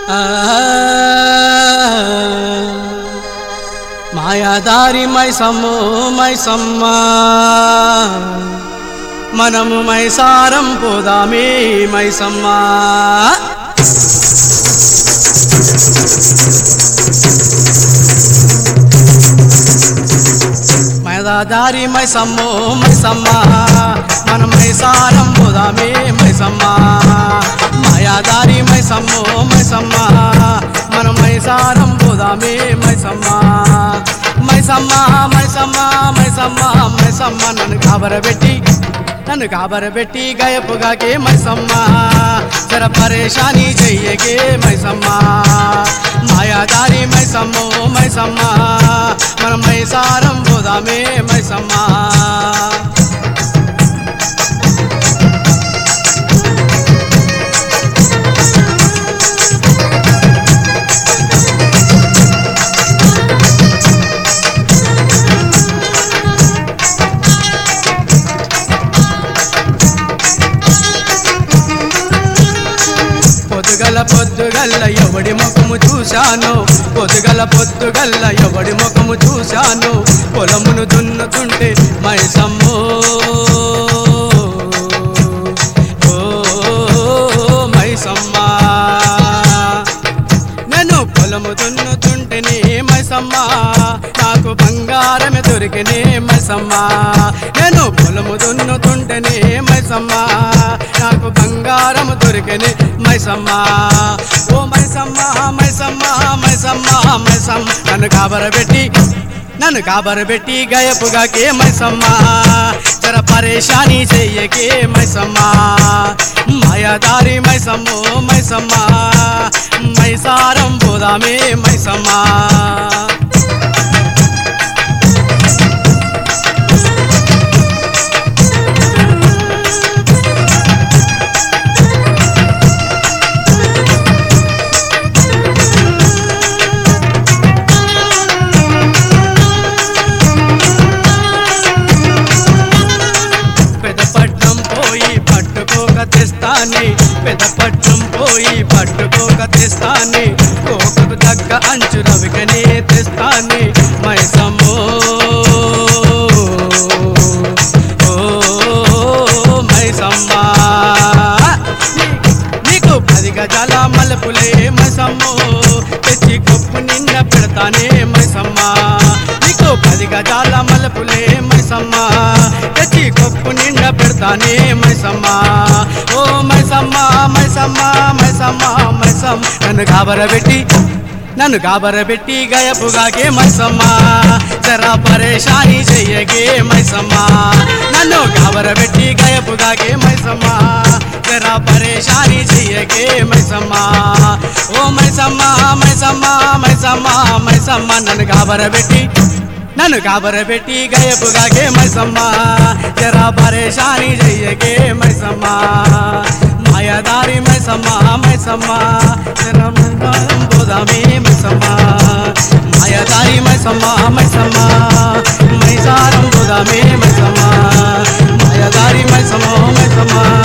ఆ, మాయాదారి మైసమ్ము మైసమ్మ మనము మైసారం పోదామే మైసమ్మ మైదాదారి మైసమ్మో మైసమ్మ మన మైసారం పోదామే మైసమ్మ మాయాదారి మైసమ్మో మైసమ్మ మన మైసారం పోదామే మైసమ్మ మైసమ్మ మైసమ్మ మైసమ్మ మైసమ్మ నన్ను కాబరబెట్టి నన్ను కాబరబెట్టి గయపుగాకే మైసమ్మ జర పరేషాని చెయ్యకే మైసమ్మ మాయాదారి మైసమ్మో మైసమ్మ మన మైసారం పోదామే మైసమ్మ పొద్దుగల పొద్దుగల్ల ఎవడి ముఖము చూశాను పొద్దుగల పొద్దుగల్ల ఎవడి ముఖము చూశాను పొలమును దున్నుతుంటే మైసమ్మో ఓ మైసమ్మ నేను పొలము దున్నుతుంటేనే మైసమ్మ నాకు బంగారమే దొరికినే మైసమ్మ నేను పొలము దున్నుతుంటేనే మైసమ్మ నాకు బంగారము దొరికినే మైసమ్మ ఓ మైసమ్మ మైసమ్మ మైసమ్మ మైసమ్మ నన్ను కాబరబెట్టి నన్ను కాబరబెట్టి గయపుగాకే మైసమ్మ జర పరేషాని చెయ్యకే మైసమ్మ మాయాదారి మైసమ్మో మైసమ్మ మైసారం పోదామే మైసమ్మ పెదపట్నం పోయి పట్టుకోక తెస్తాని పెదపట్నం పోయి పట్టుకోక తెస్తాని కోకకు తగ్గ అంచు రవికనే తెస్తాని మైసమ్మో ఓ మైసమ్మ నీకు పది గజాల మలుపులే మైసమ్మో తెచ్చి కొప్పు నిండా పెడతానే మైసమ్మ నీకు పది గజాల మలుపులే మైసమ్మ తెచ్చి కొప్పు నిండా పెడతానే మైసమ్మ ఓ మైసమ్మ మైసమ్మ మైసమ్మ మైసమ్మ నన్ను కాబరబెట్టి నన్ను కాబరబెట్టి గయపుగాకే మైసమ్మ జరా పరేషాని చెయ్యకే మైసమ్మ నన్ను కాబరబెట్టి గయపుగాకే మైసమ్మ జరా పరేషాని చెయ్యకే మైసమ్మ ఓ మైసమ్మ మైసమ్మ మైసమ్మ మైసమ్మ నన్ను కాబరబెట్టి నన్ను కాబరబెట్టి గయపుగాకే మైసమ్మ జరా పరేషాని చెయ్యకే మైసమ్మ మాయాదారి మైసమ్మ మైసమ్మ జరా మైసారం పోదామే మైసమ్మ మాయాదారి మైసమ్మ మైసమ్మ మైసారం పోదామే మైసమ్మ మాయాదారి మైసమ్మ మైసమ్మ